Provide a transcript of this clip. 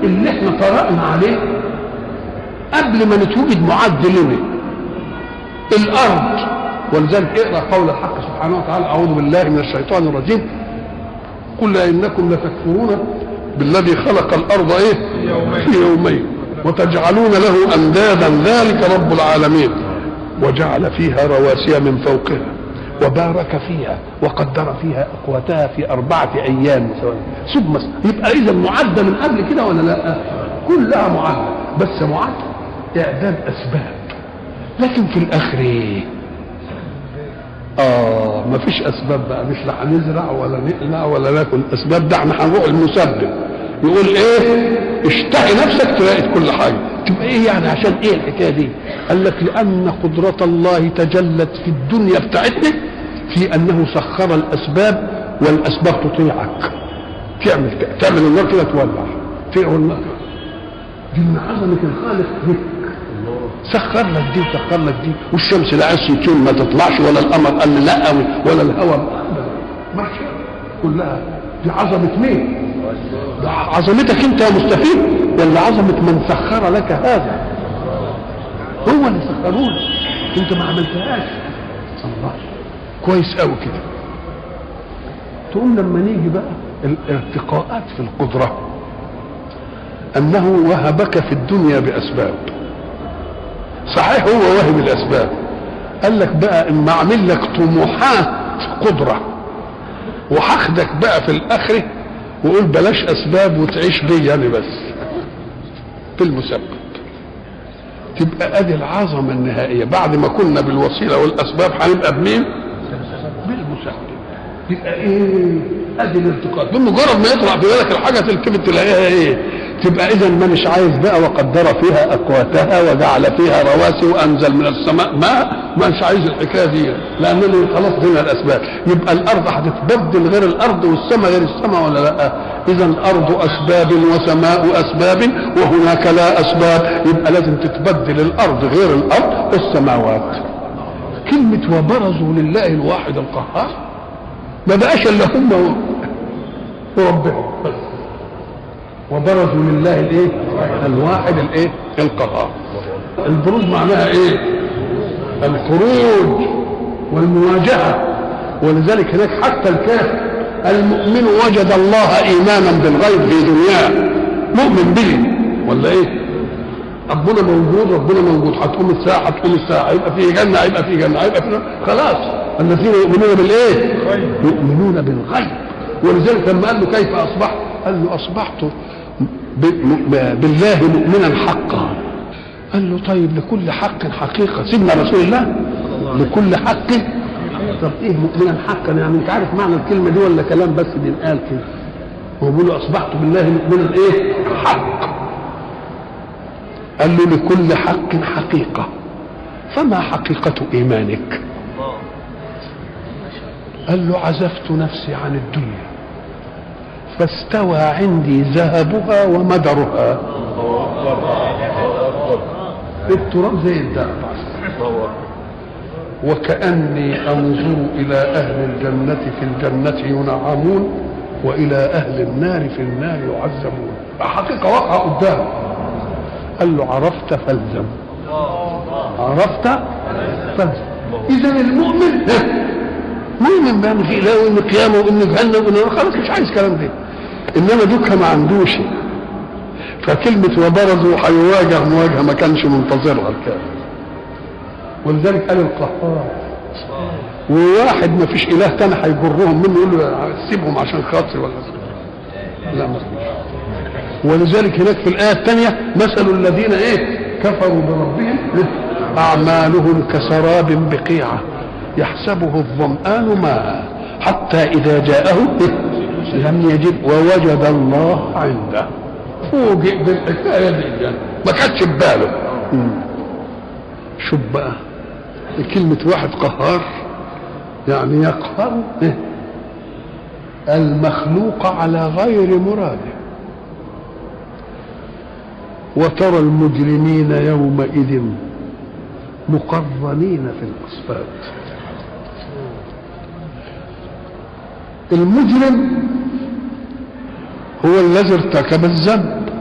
اللي احنا طرقنا عليه قبل ما نتوجد معد لنا الارض ولذلك اقرا قول الحق سبحانه وتعالى اعوذ بالله من الشيطان الرجيم قل انكم لتكفرون بالذي خلق الارض ايه في يومين وتجعلون له اندادا ذلك رب العالمين وجعل فيها رواسي من فوقها وبارك فيها وقدر فيها اقواتها في اربعه ايام ثم يبقى اذا معده من قبل كده ولا لا كلها معده بس معده اعداد اسباب لكن في الاخر ايه اه ما فيش اسباب بقى مش لا هنزرع ولا نقلع ولا ناكل اسباب ده احنا هنروح المسبب يقول ايه اشتهي نفسك تلاقي كل حاجه تبقى ايه يعني عشان ايه الحكايه دي قال لك لان قدره الله تجلت في الدنيا بتاعتنا في انه سخر الاسباب والاسباب تطيعك تعمل تعمل النار كده تولع تقعد النار دي من عظمه الخالق بك سخر لك دي وسخر لك دي والشمس لا عايز يطول ما تطلعش ولا القمر قال لي لا ولا الهواء ماشي كلها دي عظمه مين؟ ده عظمتك انت يا مستفيد ولا عظمه من سخر لك هذا؟ هو اللي سخروه انت ما عملتهاش الله كويس قوي كده تقوم لما نيجي بقى الارتقاءات في القدره انه وهبك في الدنيا باسباب صحيح هو واهب الاسباب قال لك بقى اما اعمل لك طموحات قدره وهاخدك بقى في الاخره وقول بلاش اسباب وتعيش بي يعني بس في المسبب تبقى ادي العظمه النهائيه بعد ما كنا بالوسيله والاسباب هنبقى بمين؟ بالمسبب يبقى ايه؟ ادي الارتقاء بمجرد ما يطلع في بالك الحاجه تلتفت تلاقيها ايه؟ تبقى اذا ما مش عايز بقى وقدر فيها اقواتها وجعل فيها رواسي وانزل من السماء ماء ما مش عايز الحكايه دي لانني خلاص هنا الاسباب يبقى الارض هتتبدل غير الارض والسماء غير السماء ولا لا اذا الارض اسباب وسماء اسباب وهناك لا اسباب يبقى لازم تتبدل الارض غير الارض والسماوات كلمه وبرزوا لله الواحد القهار ما بقاش الا هم وربهم بس وبرزوا لله الايه الواحد الايه القهار البروز معناها ايه الخروج والمواجهه ولذلك هناك حتى الكافر المؤمن وجد الله ايمانا بالغيب في دنياه مؤمن به ولا ايه ربنا موجود ربنا موجود هتقوم الساعه هتقوم الساعه هيبقى في جنه هيبقى في جنه هيبقى في خلاص الذين يؤمنون بالايه يؤمنون بالغيب ولذلك لما قال له كيف اصبحت قال له اصبحت بالله مؤمنا حقا قال له طيب لكل حق حقيقه سيدنا رسول الله لكل حق طب ايه مؤمنا حقا يعني انت عارف معنى الكلمه دي ولا كلام بس بينقال كده هو بيقول له اصبحت بالله مؤمنا ايه حق قال له لكل حق حقيقه فما حقيقه ايمانك قال له عزفت نفسي عن الدنيا فاستوى عندي ذهبها ومدرها التراب زي الذهب وكأني أنظر إلى أهل الجنة في الجنة ينعمون وإلى أهل النار في النار يعذبون حقيقة واقعة قدامه قال له عرفت فالزم عرفت فالزم إذا المؤمن مؤمن بأن في إله وإن قيامه وإن جهنم وإن خلاص مش عايز كلام ده إنما دوكا ما عندوش فكلمة وبرزوا هيواجه مواجهة ما كانش منتظرها الكافر ولذلك قال القهار وواحد ما فيش اله تاني هيجرهم منه يقول له سيبهم عشان خاطري ولا لا ما ولذلك هناك في الايه الثانيه مثل الذين ايه كفروا بربهم اعمالهم كسراب بقيعه يحسبه الظمآن ماء حتى اذا جاءه لم يجد ووجد الله عنده فوجئ بالحكايه دي ما كانتش في باله شوف بقى كلمة واحد قهار يعني يقهر المخلوق على غير مراده وترى المجرمين يومئذ مقرنين في الأصفاد المجرم هو الذي ارتكب الذنب